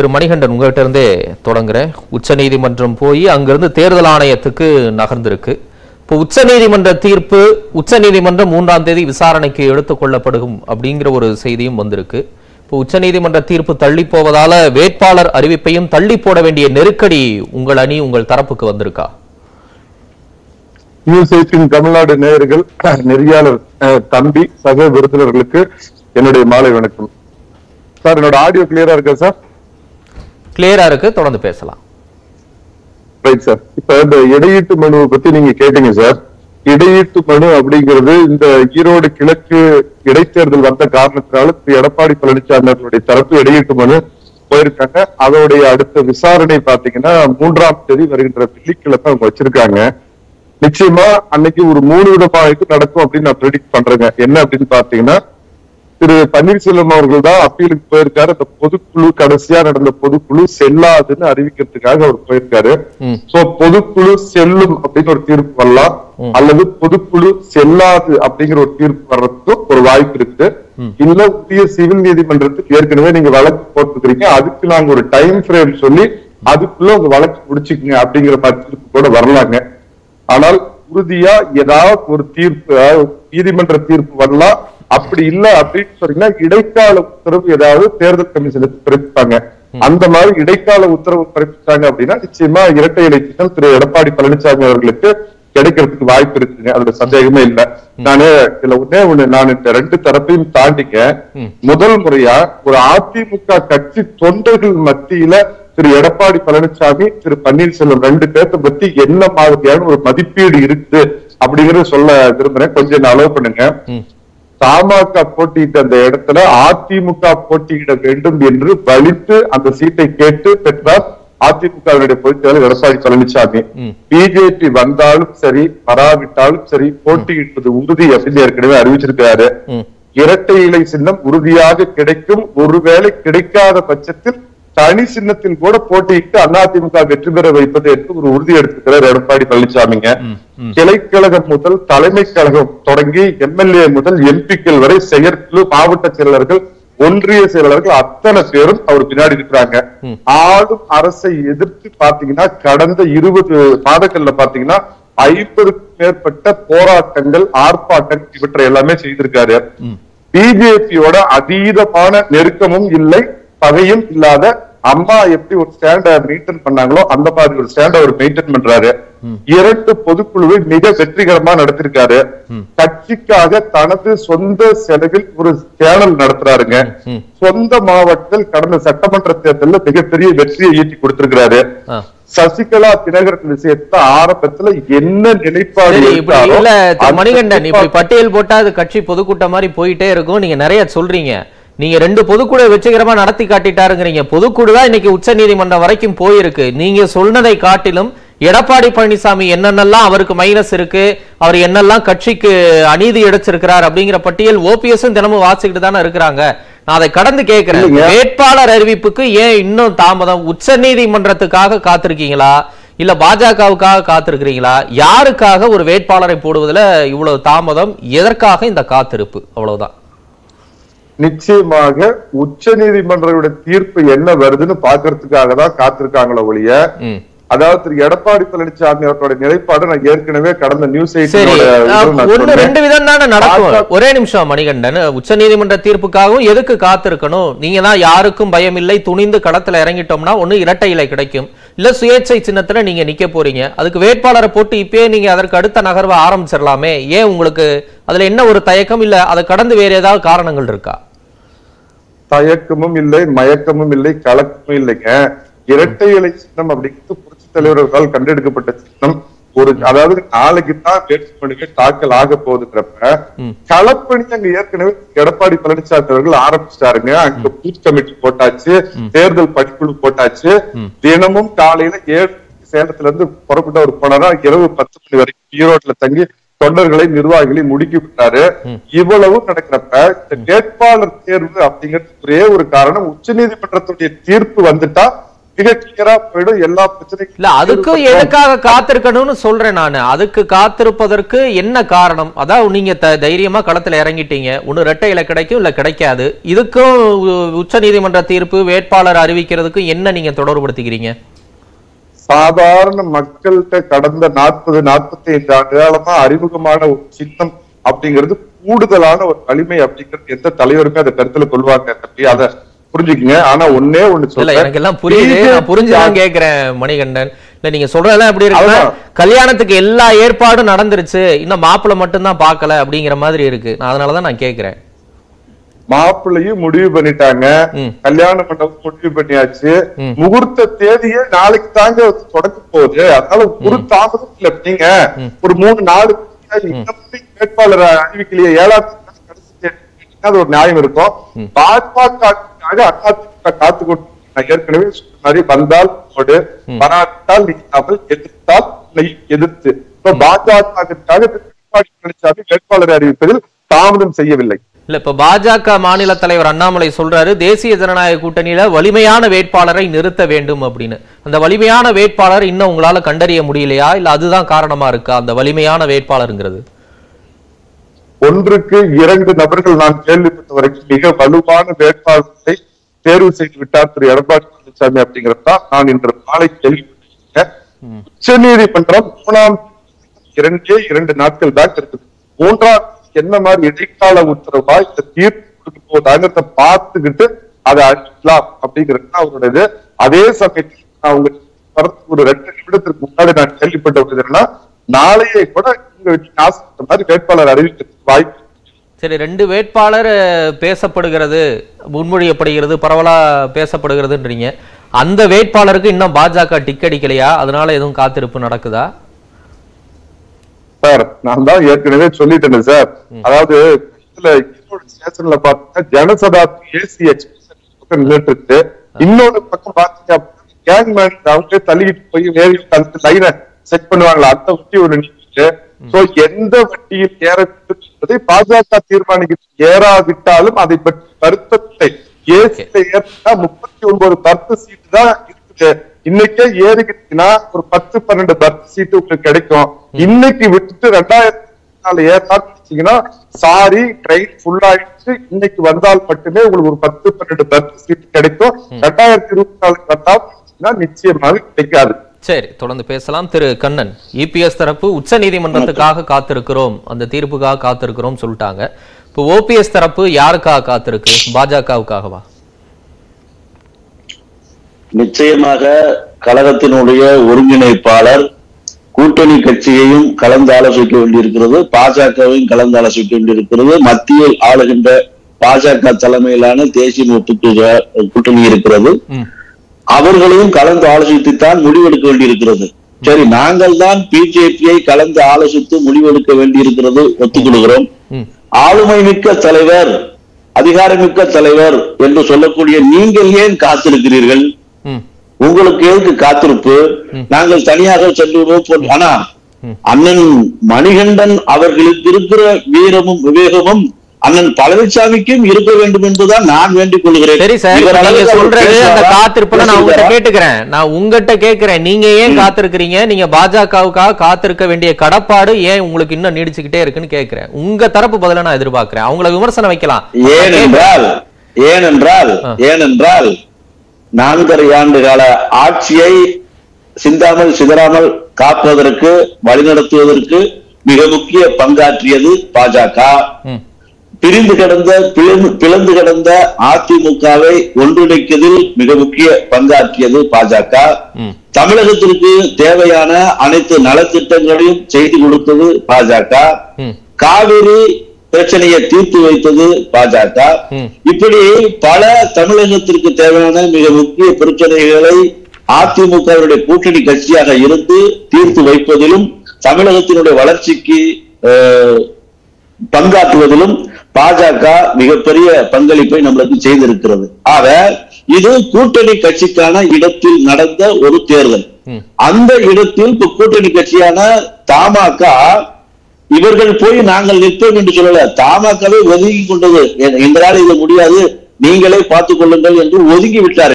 திரு மணிகண்டன் உங்ககிட்ட இருந்தே தொடங்குறேன் உச்சநீதிமன்றம் போய் அங்கிருந்து தேர்தல் ஆணையத்துக்கு நகர்ந்திருக்கு இப்போ உச்சநீதிமன்ற தீர்ப்பு உச்சநீதிமன்றம் மூன்றாம் தேதி விசாரணைக்கு எடுத்துக் கொள்ளப்படும் அப்படிங்கிற ஒரு செய்தியும் வந்திருக்கு இப்போ உச்சநீதிமன்ற தீர்ப்பு தள்ளி போவதால வேட்பாளர் அறிவிப்பையும் தள்ளி போட வேண்டிய நெருக்கடி உங்கள் அணி உங்கள் தரப்புக்கு வந்திருக்கா நியூஸ் எயிட்டின் தமிழ்நாடு நேயர்கள் நெறியாளர் அஹ், தம்பி சக விருந்தினர்களுக்கு என்னுடைய மாலை வணக்கம் சார் என்னோட ஆடியோ கிளியரா இருக்கா சார் கிளியரா இருக்கு தொடர்ந்து பேசலாம் ரைட் சார் இப்ப இந்த இடையீட்டு மனுவை பத்தி நீங்க கேட்டீங்க சார் இடையீட்டு மனு அப்படிங்கிறது இந்த ஈரோடு கிழக்கு இடைத்தேர்தல் வந்த காரணத்தினால திரு எடப்பாடி பழனிசாமி அவர்களுடைய தரப்பு இடையீட்டு மனு போயிருக்காங்க அதோடைய அடுத்த விசாரணை பாத்தீங்கன்னா மூன்றாம் தேதி வருகின்ற வெள்ளிக்கிழமை அவங்க வச்சிருக்காங்க நிச்சயமா அன்னைக்கு ஒரு மூணு விதமா இது நடக்கும் அப்படின்னு நான் ப்ரெடிக்ட் பண்றேங்க என்ன அப்படின்னு பாத்தீங்கன்னா திரு பன்னீர்செல்வம் அவர்கள் தான் அப்பீலுக்கு போயிருக்காரு அந்த பொதுக்குழு கடைசியா நடந்த பொதுக்குழு செல்லாதுன்னு அறிவிக்கிறதுக்காக அவர் போயிருக்காரு ம். சோ பொதுக்குழு செல்லும் அப்படின்னு ஒரு தீர்ப்பு வரலாம் அல்லது பொதுக்குழு செல்லாது அப்படிங்கிற ஒரு தீர்ப்பு வர்றதுக்கும் ஒரு வாய்ப்பு இருக்குது இல்ல புதிய சிவில் நீதிமன்றத்துக்கு ஏற்கனவே நீங்க வழக்கு போட்டுக்கிறீங்க அதுக்கு நாங்க ஒரு டைம் ஃப்ரேம் சொல்லி அதுக்குள்ள உங்க வழக்கு முடிச்சுக்கங்க அப்படிங்கிற மாதிரி தீர்ப்பு கூட வரலாங்க ஆனால் உறுதியா ஏதாவது ஒரு தீர்ப்பு அதாவது நீதிமன்ற தீர்ப்பு வரலாம் அப்படி இல்ல அப்படின்னு சொன்னீங்கன்னா இடைக்கால உத்தரவு ஏதாவது தேர்தல் கமிஷனுக்கு பிறப்பிப்பாங்க அந்த மாதிரி இடைக்கால உத்தரவு பிறப்பிச்சாங்க அப்படின்னா நிச்சயமா இரட்டை இலை சின்னம் திரு எடப்பாடி பழனிசாமி அவர்களுக்கு கிடைக்கிறதுக்கு வாய்ப்பு இருக்குங்க அதுல சந்தேகமே இல்ல நானு இதுல ஒண்ணே ஒண்ணு நான் இந்த ரெண்டு தரப்பையும் தாண்டிங்க முதல் முறையா ஒரு அதிமுக கட்சி தொண்டர்கள் மத்தியில திரு எடப்பாடி பழனிசாமி திரு பன்னீர்செல்வம் ரெண்டு பேர்த்த பத்தி என்ன மாதிரியான ஒரு மதிப்பீடு இருக்குது அப்படிங்கறத சொல்ல விரும்புறேன் கொஞ்சம் அளவு பண்ணுங்க ம். தமாக போட்டியிட்ட அந்த இடத்துல அதிமுக போட்டியிட வேண்டும் என்று வலித்து அந்த சீட்டை கேட்டு பெற்றார் அதிமுகவினுடைய பொதுச் செயலர் எடப்பாடி பழனிசாமி ம். பிஜேபி வந்தாலும் சரி வராவிட்டாலும் சரி போட்டியிடுவது உறுதி அப்படின்னு ஏற்கனவே அறிவிச்சிருக்காரு ம். இரட்டை இலை சின்னம் உறுதியாக கிடைக்கும் ஒருவேளை கிடைக்காத பட்சத்தில் தனி சின்னத்தில் கூட போட்டியிட்டு அதிமுக வெற்றி பெற வைப்பது என்று ஒரு உறுதி எடுத்துக்கிறார் எடப்பாடி பழனிசாமிங்க கிளைக்கழகம் முதல் தலைமை கழகம் தொடங்கி எம்எல்ஏ முதல் எம்பிக்கள் வரை செயற்குழு மாவட்ட செயலாளர்கள் ஒன்றிய செயலாளர்கள் அத்தனை பேரும் அவர் பின்னாடி இருக்கிறாங்க ஆளும் அரசை எதிர்த்து பாத்தீங்கன்னா கடந்த இருபது மாதங்கள்ல பாத்தீங்கன்னா ஐம்பதுக்கும் மேற்பட்ட போராட்டங்கள் ஆர்ப்பாட்டங்கள் இவற்றை எல்லாமே செய்திருக்காரு பிஜேபியோட அதீதமான நெருக்கமும் இல்லை பகையும் இல்லாத அம்மா எப்படி ஒரு ஸ்டாண்ட மெயின்டைன் பண்ணாங்களோ அந்த மாதிரி ஒரு ஸ்டாண்ட அவர் மெயின்டைன் பண்றாரு இரண்டு பொதுக்குழுவை மிக வெற்றிகரமா நடத்திருக்காரு கட்சிக்காக தனது சொந்த செலவில் ஒரு சேனல் நடத்துறாருங்க சொந்த மாவட்டத்தில் கடந்த சட்டமன்ற தேர்தலில் மிகப்பெரிய வெற்றியை ஈட்டி கொடுத்திருக்கிறாரு ஆ. சசிகலா தினகரன் விஷயத்துல ஆரம்பத்துல என்ன நிலைப்பாடு சரி இப்படி எடுத்தாரோ, இல்ல திரு அந்த மணிகண்டன் இப்படி நிலைப்பாடு- பட்டியல் போட்டா அது கட்சி பொதுக்கூட்டம் மாதிரி போயிட்டே இருக்கும் நீங்க நிறைய சொல்றீங்க நீங்க ரெண்டு பொதுக்குழு வெற்றிகரமா நடத்தி காட்டிட்டாருங்கிறீங்க பொதுக்குழு தான் இன்னைக்கு உச்ச நீதிமன்றம் வரைக்கும் போயிருக்கு நீங்க சொன்னதை காட்டிலும் எடப்பாடி பழனிசாமி என்னென்னலாம் அவருக்கு மைனஸ் இருக்கு அவர் என்னெல்லாம் கட்சிக்கு அநீதி இழைச்சிருக்கிறார் அப்படிங்கிற பட்டியல் ஓபிஎஸ் தினமும் வாசிக்கிட்டு தானே இருக்கிறாங்க நான் அதை கடந்து கேட்கிறேன் இல்லைங்க. வேட்பாளர் அறிவிப்புக்கு ஏன் இன்னும் தாமதம் உச்ச நீதிமன்றத்துக்காக காத்திருக்கீங்களா இல்ல பாஜகவுக்காக காத்திருக்கிறீங்களா யாருக்காக ஒரு வேட்பாளரை போடுவதுல இவ்வளவு தாமதம் எதற்காக இந்த காத்திருப்பு அவ்வளவுதான் நிச்சயமாக உச்ச நீதிமன்றங்களுடைய தீர்ப்பு என்ன வருதுன்னு பாக்குறதுக்காக தான் காத்திருக்காங்களோ ஒழிய ம். அதாவது திரு எடப்பாடி பழனிசாமி அவர்களுடைய நிலைப்பாடு நான் ஏற்கனவே கடந்த நியூஸ் சரி அஹ், ஒண்ணு ரெண்டு விதம் தானே நடக்கும் பாஜக ஒரே நிமிஷம் மணிகண்டன் உச்ச நீதிமன்ற தீர்ப்புக்காகவும் எதுக்கு காத்திருக்கணும் நீங்க தான் யாருக்கும் பயம் இல்லை துணிந்து களத்துல இறங்கிட்டோம்னா ஒண்ணு இரட்டை இலை கிடைக்கும் இல்ல சுயேட்சை சின்னத்துல நீங்க நிக்க போறீங்க அதுக்கு வேட்பாளரை போட்டு இப்பயே நீங்க அதற்கு அடுத்த நகர்வை ஆரம்பிச்சிடலாமே ஏன் உங்களுக்கு அதுல என்ன ஒரு தயக்கம் இல்ல அதை கடந்து வேற ஏதாவது காரணங்கள் இருக்கா தயக்கமும் இல்லை மயக்கமும் இல்லை கலக்கமும் இல்லைங்க இரட்டை இலை சின்னம் அப்படிங்கிறது புரட்சி தலைவர்களால் கண்டெடுக்கப்பட்ட சின்னம் ஒரு அதாவது நாளைக்கு தான் வேட்புமனுவே தாக்கல் ஆக போகுதுங்கிறப்ப களப்பணி அங்க ஏற்கனவே எடப்பாடி பழனிசாமி அவர்கள் ஆரம்பிச்சிட்டாருங்க அங்க பூத் கமிட்டி போட்டாச்சு தேர்தல் பணிக்குழு போட்டாச்சு தினமும் காலையில ஏழு சேலத்துல இருந்து புறப்பட்டு அவர் போனாரா இரவு பத்து மணி வரைக்கும் ஈரோட்ல தங்கி தொண்டர்களை நிர்வாகிகளை முடுக்கி விட்டாரு இவ்வளவு நடக்கிறப்ப இந்த வேட்பாளர் தேர்வு அப்படிங்கிறது ஒரே ஒரு காரணம் உச்சநீதிமன்றத்துடைய தீர்ப்பு வந்துட்டா மிக கிளியரா போயிடும் எல்லா பிரச்சனைக்கும் இல்ல அதுக்கும் எதுக்காக காத்திருக்கணும்னு சொல்றேன் நான் அதுக்கு காத்திருப்பதற்கு என்ன காரணம் அதாவது நீங்க த- தைரியமா களத்துல இறங்கிட்டீங்க ஒண்ணு ரெட்டை இலை கிடைக்கும் இல்ல கிடைக்காது இதுக்கும் உச்ச நீதிமன்ற தீர்ப்பு வேட்பாளர் அறிவிக்கிறதுக்கும் என்ன நீங்க தொடர்புபடுத்திக்கிறீங்க சாதாரண மக்கள்கிட்ட கடந்த நாற்பது நாற்பத்தி ஐந்து ஆண்டு காலமா அறிமுகமான ஒரு சின்னம் அப்படிங்கிறது கூடுதலான ஒரு வலிமை அப்படிங்கிறது எந்த தலைவருமே அதை கருத்துல கொள்வாங்க தம்பி அதை புரிஞ்சுக்குங்க ஆனா ஒன்னே ஒண்ணு இல்ல சொல்றேன் எனக்கு எல்லாம் புரியுது நான் புரிஞ்சுதான் கேக்குறேன் மணிகண்டன் இல்ல நீங்க சொல்றதெல்லாம் எப்படி இருக்குன்னா அதான். கல்யாணத்துக்கு எல்லா ஏற்பாடும் நடந்துருச்சு இன்னும் மாப்பிள்ளை மட்டும் தான் பார்க்கல அப்படிங்கிற மாதிரி இருக்கு நான் அதனாலதான் நான் கேக்குறேன் மாப்பிள்ளையும் முடிவு பண்ணிட்டாங்க ம். கல்யாண மண்டபம் முடிவு பண்ணியாச்சு ம். முகூர்த்த தேதியே நாளைக்கு தாங்க தொடங்க போகுது அதனால ஒரு தாமதம் இல்ல நீங்க ஒரு மூணு நாலு இன்னும் வேட்பாளர் அறிவிக்கலையே ஏழாம் தேதி கடைசி தேதி கேட்டீங்கன்னா அது ஒரு நியாயம் இருக்கும் பாஜகவுக்காக அதிமுக காத்து கொண்டு நான் ஏற்கனவே சொன்ன மாதிரி வந்தால் ஓடு வராவிட்டால் நீக்காமல் எதிர்த்தால் நீ எதிர்த்து இப்ப பாஜகவிற்காக திரு எடப்பாடி பழனிசாமி வேட்பாளரை அறிவிப்பதில் தாமதம் செய்யவில்லை இல்ல இப்ப பாஜக மாநில தலைவர் அண்ணாமலை சொல்றாரு தேசிய ஜனநாயக கூட்டணியில வலிமையான வேட்பாளரை நிறுத்த வேண்டும் அப்படின்னு அந்த வலிமையான வேட்பாளர் இன்னும் உங்களால கண்டறிய முடியலையா இல்ல அதுதான் காரணமா இருக்கா அந்த வலிமையான வேட்பாளருங்கிறது ஒன்றுக்கு இரண்டு நபர்கள் நான் கேள்விப்பட்ட வரைக்கும் மிக வலுவான வேட்பாளர்களை தேர்வு செய்து விட்டார் திரு எடப்பாடி பழனிசாமி அப்படிங்கறதுதான் நான் இன்று மாலை கேள்விப்பட்டிருக்கேன் உச்ச நீதிமன்றம் மூணாம் இரண்டே இரண்டு நாட்கள் தான் இருக்குது மூன்றாம் என்ன மாதிரி இடைக்கால உத்தரவா இந்த தீர்ப்பு கொடுக்க போதாங்கிறத பார்த்துக்கிட்டு அதை அழிக்கலாம் அப்படிங்கிறது தான் அவரோட இது அதே சமயத்தில் நான் உங்களுக்கு வரதுக்கு ஒரு ரெண்டு நிமிடத்திற்கு முன்னாடி நான் கேள்விப்பட்ட ஒரு இது என்னன்னா நாளையே கூட நீங்க ஆசைப்பட்ட மாதிரி வேட்பாளர் அறிவிக்கிறதுக்கு வாய்ப்பு இருக்கு. சரி ரெண்டு வேட்பாளர் அஹ், பேசப்படுகிறது முன்மொழியப்படுகிறது பரவலா பேசப்படுகிறதுன்றீங்க அந்த வேட்பாளருக்கு இன்னும் பாஜக டிக் அடிக்கலையா அதனால எதுவும் காத்திருப்பு நடக்குதா சார் நான் தான் ஏற்கனவே சொல்லிட்டேன் சார் அதாவது இதுல ஈரோடு ஸ்டேஷன்ல பாத்தீங்கன்னா ஜனசதாப்தி ஏசி எக்ஸ்பிரஸ் பக்கம் நின்னுட்டு இருக்கு இன்னொரு பக்கம் பாத்தீங்க அப்படின்னா கேங் மேன் அவங்களே தள்ளிக்கிட்டு போய் வேவி அந்த லைனை செக் பண்ணுவாங்களா அந்த வண்டி ஒரு நிற்கிட்டு சோ எந்த வண்டியில் ஏற வேண்டும் என்பதை பாஜக தீர்மானிக்க ஏறாவிட்டாலும் அதை பற்றி வருத்தத்தை ஏசியில ஏறினா முப்பத்தி ஒன்பது பர்த் சீட்டு தான் இருக்குது இன்னைக்கே ஏறிக்கிட்டீங்கன்னா ஒரு பத்து பன்னெண்டு பர்த் சீட்டு உங்களுக்கு கிடைக்கும் இன்னைக்கு விட்டுட்டு ரெண்டாயிரத்தி நாலு ஏற்பாடு வச்சீங்கன்னா சாரி ட்ரெயின் ஃபுல் ஆயிடுச்சு இன்னைக்கு வந்தால் மட்டுமே உங்களுக்கு ஒரு பத்து பன்னெண்டு பர்த் சீட்டு கிடைக்கும் ரெண்டாயிரத்தி இருபத்தி நாலுக்கு வந்தால் வச்சீங்கன்னா நிச்சயமாக கிடைக்காது சரி தொடர்ந்து பேசலாம் திரு கண்ணன் இபிஎஸ் தரப்பு உச்ச நீதிமன்றத்துக்காக காத்திருக்கிறோம் அந்த தீர்ப்புக்காக காத்திருக்கிறோம் சொல்லிட்டாங்க இப்போ ஓபிஎஸ் தரப்பு யாருக்காக காத்திருக்கு பாஜகவுக்காகவா நிச்சயமாக கழகத்தினுடைய ஒருங்கிணைப்பாளர் கூட்டணி கட்சியையும் கலந்து ஆலோசிக்க வேண்டியிருக்கிறது பாஜகவையும் கலந்து ஆலோசிக்க வேண்டியிருக்கிறது மத்தியில் ஆளுகின்ற பாஜக தலைமையிலான தேசிய முற்போக்கு ஜ- கூட்டணி இருக்கிறது ம் அவர்களையும் கலந்து ஆலோசித்துத்தான் முடிவெடுக்க வேண்டியிருக்கிறது சரி நாங்கள் தான் பிஜேபியை கலந்து ஆலோசித்து முடிவெடுக்க வேண்டியிருக்கிறது ஒத்துக்கொள்கிறோம் ம் ஆளுமை மிக்க தலைவர் அதிகாரமிக்க தலைவர் என்று சொல்லக்கூடிய நீங்கள் ஏன் காத்திருக்கிறீர்கள் ம் உங்களுக்கு எதுக்கு காத்திருப்பு நாங்கள் தனியாக செல்லுவோம் போ- ஆனா அண்ணன் மணிகண்டன் அவர்களுக்கு இருக்கிற வீரமும் விவேகமும் அண்ணன் பழனிசாமிக்கும் இருக்க வேண்டும் என்பதுதான் நான் வேண்டிக் கொள்கிறேன் சரி சார் இவர் இப்ப நீங்க அளவுக்கு அவர் சொல்றது அந்த பேசுவாரா? காத்திருப்புல நான் உங்ககிட்ட பேசுவாரா? கேட்டுக்கிறேன் நான் உங்ககிட்ட கேட்கிறேன் நீங்க ஏன் காத்திருக்கிறீங்க நீங்க பாஜகவுக்காக காத்திருக்க வேண்டிய கடப்பாடு ஏன் உங்களுக்கு இன்னும் நீடிச்சுக்கிட்டே இருக்குன்னு கேட்கிறேன் உங்க தரப்பு பதில நான் எதிர்பார்க்கிறேன் அவங்கள விமர்சனம் வைக்கலாம் ஏனென்றால் ஏனென்றால் ஆ. ஏனென்றால் நான்கரை ஆண்டு கால ஆட்சியை சிந்தாமல் சிதறாமல் காப்பதற்கு வழிநடத்துவதற்கு மிக முக்கிய பங்காற்றியது பாஜக ம் பிரிந்து கிடந்த பிளந்து- பிளந்து கிடந்த அதிமுகவை ஒன்றிணைப்பதில் மிக முக்கிய பங்காற்றியது பாஜக ம் தமிழகத்திற்கு தேவையான அனைத்து நலத்திட்டங்களையும் செய்து கொடுத்தது பாஜக ம் காவிரி பிரச்சனையை தீர்த்து வைத்தது பாஜக ம். இப்படி பல தமிழகத்திற்கு தேவையான மிக முக்கிய பிரச்சனைகளை அதிமுகவுடைய கூட்டணி கட்சியாக இருந்து தீர்த்து வைப்பதிலும் தமிழகத்தினுடைய வளர்ச்சிக்கு அஹ், பங்காற்றுவதிலும் பாஜக மிகப்பெரிய பங்களிப்பை நம்மளுக்கு செய்திருக்கிறது ஆக இது கூட்டணி கட்சிக்கான இடத்தில் நடந்த ஒரு தேர்தல் ம். அந்த இடத்தில் இப்ப கூட்டணி கட்சியான தமாக இவர்கள் போய் நாங்கள் நிற்போம் என்று சொல்லல தமாகவே ஒதுங்கி கொண்டது எ- எங்களால் இது முடியாது நீங்களே பார்த்துக் கொள்ளுங்கள் என்று ஒதுங்கி விட்டார்கள்